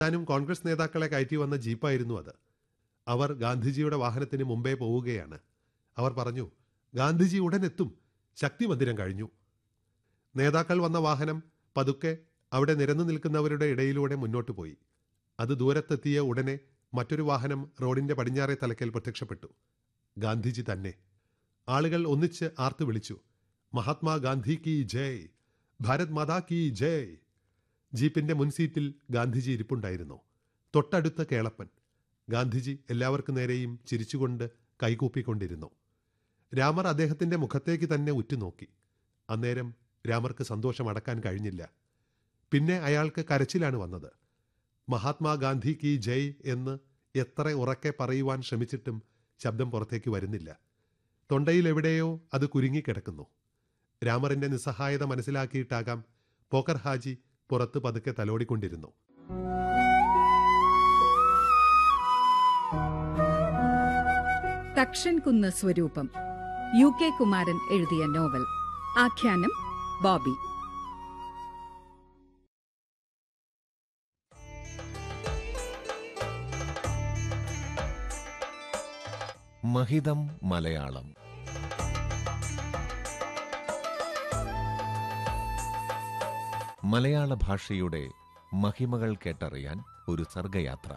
ഞാനും കോൺഗ്രസ് നേതാക്കളെ കയറ്റി വന്ന ജീപ്പായിരുന്നു അത് അവർ ഗാന്ധിജിയുടെ വാഹനത്തിന് മുമ്പേ പോവുകയാണ് അവർ പറഞ്ഞു ഗാന്ധിജി ഉടൻ എത്തും ശക്തി മന്ദിരം കഴിഞ്ഞു നേതാക്കൾ വന്ന വാഹനം പതുക്കെ അവിടെ നിരന്നു നിൽക്കുന്നവരുടെ ഇടയിലൂടെ മുന്നോട്ട് പോയി അത് ദൂരത്തെത്തിയ ഉടനെ മറ്റൊരു വാഹനം റോഡിന്റെ പടിഞ്ഞാറേ തലക്കൽ പ്രത്യക്ഷപ്പെട്ടു ഗാന്ധിജി തന്നെ ആളുകൾ ഒന്നിച്ച് ആർത്തു വിളിച്ചു മഹാത്മാ ഗാന്ധി കി ജയ് ഭാരത് മാതാ കി ജയ് ജീപ്പിന്റെ മുൻസീറ്റിൽ ഗാന്ധിജി ഇരിപ്പുണ്ടായിരുന്നു തൊട്ടടുത്ത കേളപ്പൻ ഗാന്ധിജി എല്ലാവർക്കു നേരെയും ചിരിച്ചുകൊണ്ട് കൈകൂപ്പിക്കൊണ്ടിരുന്നു രാമർ അദ്ദേഹത്തിന്റെ മുഖത്തേക്ക് തന്നെ ഉറ്റുനോക്കി അന്നേരം രാമർക്ക് സന്തോഷം അടക്കാൻ കഴിഞ്ഞില്ല പിന്നെ അയാൾക്ക് കരച്ചിലാണ് വന്നത് മഹാത്മാഗാന്ധി കി ജയ് എന്ന് എത്ര ഉറക്കെ പറയുവാൻ ശ്രമിച്ചിട്ടും ശബ്ദം പുറത്തേക്ക് വരുന്നില്ല തൊണ്ടയിൽ എവിടെയോ അത് കുരുങ്ങിക്കിടക്കുന്നു രാമറിന്റെ നിസ്സഹായത മനസ്സിലാക്കിയിട്ടാകാം പോക്കർ ഹാജി പുറത്ത് പതുക്കെ തലോടിക്കൊണ്ടിരുന്നു തക്ഷൻ കുന്ന് സ്വരൂപം യു കെ കുമാരൻ എഴുതിയ നോവൽ ആഖ്യാനം ബോബി മഹിതം മലയാളം മലയാള ഭാഷയുടെ മഹിമകൾ കേട്ടറിയാൻ ഒരു സർഗയാത്ര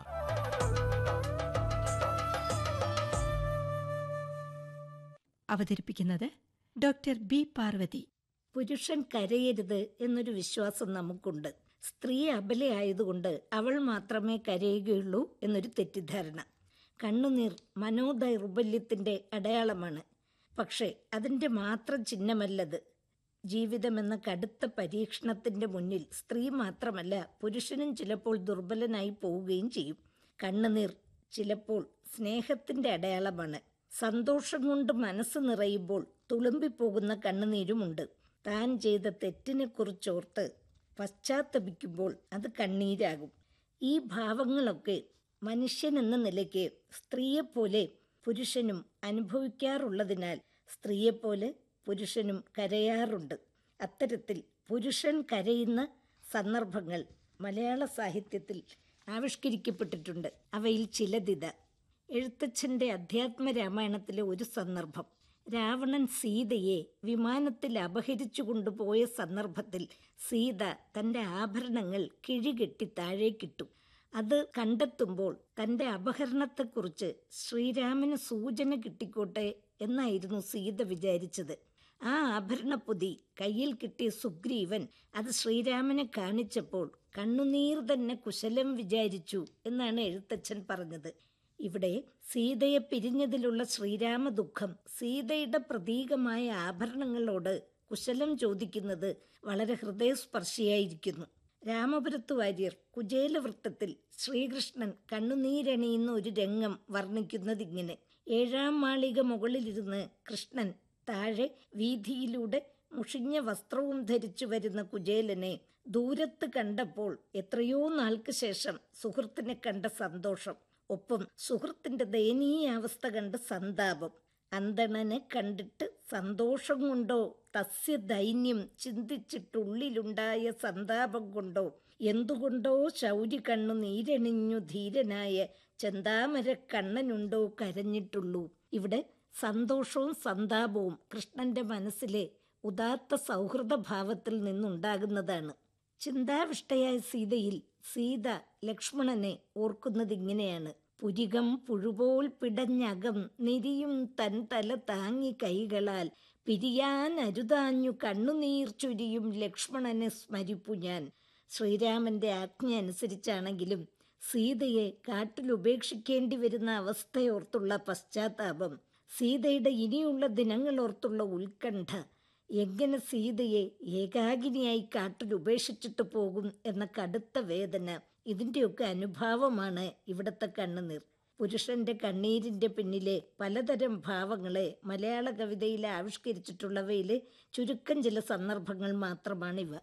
അവതരിപ്പിക്കുന്നത് ഡോക്ടർ ബി പാർവതി പുരുഷൻ കരയരുത് എന്നൊരു വിശ്വാസം നമുക്കുണ്ട് സ്ത്രീ അബലയായതുകൊണ്ട് അവൾ മാത്രമേ കരയുകയുള്ളൂ എന്നൊരു തെറ്റിദ്ധാരണ കണ്ണുനീർ മനോദൗർബല്യത്തിന്റെ അടയാളമാണ് പക്ഷേ അതിന്റെ മാത്രം ചിഹ്നമല്ലത് ജീവിതമെന്ന കടുത്ത പരീക്ഷണത്തിന്റെ മുന്നിൽ സ്ത്രീ മാത്രമല്ല പുരുഷനും ചിലപ്പോൾ ദുർബലനായി പോവുകയും ചെയ്യും കണ്ണുനീർ ചിലപ്പോൾ സ്നേഹത്തിന്റെ അടയാളമാണ് സന്തോഷം കൊണ്ട് മനസ്സ് നിറയുമ്പോൾ തുളുമ്പിപ്പോകുന്ന കണ്ണുനീരുമുണ്ട് താൻ ചെയ്ത തെറ്റിനെ കുറിച്ചോർത്ത് പശ്ചാത്തപിക്കുമ്പോൾ അത് കണ്ണീരാകും ഈ ഭാവങ്ങളൊക്കെ മനുഷ്യൻ എന്ന നിലയ്ക്ക് സ്ത്രീയെപ്പോലെ പുരുഷനും അനുഭവിക്കാറുള്ളതിനാൽ സ്ത്രീയെപ്പോലെ പുരുഷനും കരയാറുണ്ട് അത്തരത്തിൽ പുരുഷൻ കരയുന്ന സന്ദർഭങ്ങൾ മലയാള സാഹിത്യത്തിൽ ആവിഷ്കരിക്കപ്പെട്ടിട്ടുണ്ട് അവയിൽ ചിലതിത എഴുത്തച്ഛൻ്റെ അധ്യാത്മ രാമായണത്തിലെ ഒരു സന്ദർഭം രാവണൻ സീതയെ വിമാനത്തിൽ അപഹരിച്ചു കൊണ്ടുപോയ സന്ദർഭത്തിൽ സീത തൻ്റെ ആഭരണങ്ങൾ കിഴികെട്ടി താഴേക്കിട്ടു അത് കണ്ടെത്തുമ്പോൾ തൻ്റെ അപഹരണത്തെക്കുറിച്ച് ശ്രീരാമന് സൂചന കിട്ടിക്കോട്ടെ എന്നായിരുന്നു സീത വിചാരിച്ചത് ആ ആഭരണപ്പൊതി കയ്യിൽ കിട്ടിയ സുഗ്രീവൻ അത് ശ്രീരാമനെ കാണിച്ചപ്പോൾ കണ്ണുനീർ തന്നെ കുശലം വിചാരിച്ചു എന്നാണ് എഴുത്തച്ഛൻ പറഞ്ഞത് ഇവിടെ സീതയെ പിരിഞ്ഞതിലുള്ള ശ്രീരാമ ദുഃഖം സീതയുടെ പ്രതീകമായ ആഭരണങ്ങളോട് കുശലം ചോദിക്കുന്നത് വളരെ ഹൃദയസ്പർശിയായിരിക്കുന്നു രാമപുരത്ത് വാര്യർ കുചേലവൃത്തത്തിൽ ശ്രീകൃഷ്ണൻ കണ്ണുനീരണിയുന്ന ഒരു രംഗം വർണ്ണിക്കുന്നതിങ്ങനെ ഏഴാം മാളിക മുകളിലിരുന്ന് കൃഷ്ണൻ താഴെ വീതിയിലൂടെ മുഷിഞ്ഞ വസ്ത്രവും ധരിച്ചു വരുന്ന കുചേലനെ ദൂരത്ത് കണ്ടപ്പോൾ എത്രയോ നാൾക്ക് ശേഷം സുഹൃത്തിനെ കണ്ട സന്തോഷം ഒപ്പം സുഹൃത്തിന്റെ ദയനീയാവസ്ഥ കണ്ട് സന്താപം അന്തണനെ കണ്ടിട്ട് സന്തോഷം കൊണ്ടോ തസ്യ ദൈന്യം ചിന്തിച്ചിട്ടുള്ളിലുണ്ടായ സന്താപം കൊണ്ടോ എന്തുകൊണ്ടോ ശൗരി കണ്ണു നീരണിഞ്ഞു ധീരനായ ചെന്താമര കണ്ണനുണ്ടോ കരഞ്ഞിട്ടുള്ളൂ ഇവിടെ സന്തോഷവും സന്താപവും കൃഷ്ണന്റെ മനസ്സിലെ ഉദാത്ത സൗഹൃദ ഭാവത്തിൽ നിന്നുണ്ടാകുന്നതാണ് ചിന്താവിഷ്ടയായ സീതയിൽ സീത ലക്ഷ്മണനെ ഓർക്കുന്നതിങ്ങനെയാണ് പുരികം പുഴുപോൽ പിടഞ്ഞകം നിരിയും തൻ തല താങ്ങി കൈകളാൽ പിരിയാൻ അരുതാഞ്ഞു കണ്ണുനീർ ചുരിയും ലക്ഷ്മണനെ സ്മരിപ്പു ഞാൻ ശ്രീരാമന്റെ ആജ്ഞ അനുസരിച്ചാണെങ്കിലും സീതയെ കാട്ടിൽ ഉപേക്ഷിക്കേണ്ടി വരുന്ന അവസ്ഥയോർത്തുള്ള പശ്ചാത്താപം സീതയുടെ ഇനിയുള്ള ദിനങ്ങളോർത്തുള്ള ഉത്കണ്ഠ എങ്ങനെ സീതയെ ഏകാകിനിയായി കാട്ടിൽ ഉപേക്ഷിച്ചിട്ട് പോകും എന്ന കടുത്ത വേദന ഇതിൻ്റെയൊക്കെ അനുഭാവമാണ് ഇവിടുത്തെ കണ്ണുനീർ പുരുഷന്റെ കണ്ണീരിന്റെ പിന്നിലെ പലതരം ഭാവങ്ങളെ മലയാള കവിതയിൽ ആവിഷ്കരിച്ചിട്ടുള്ളവയിലെ ചുരുക്കം ചില സന്ദർഭങ്ങൾ മാത്രമാണിവ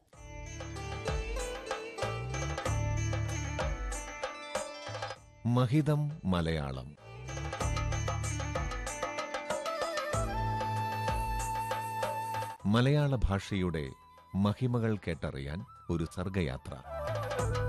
മഹിതം മലയാളം മലയാള ഭാഷയുടെ മഹിമകൾ കേട്ടറിയാൻ ഒരു സർഗയാത്ര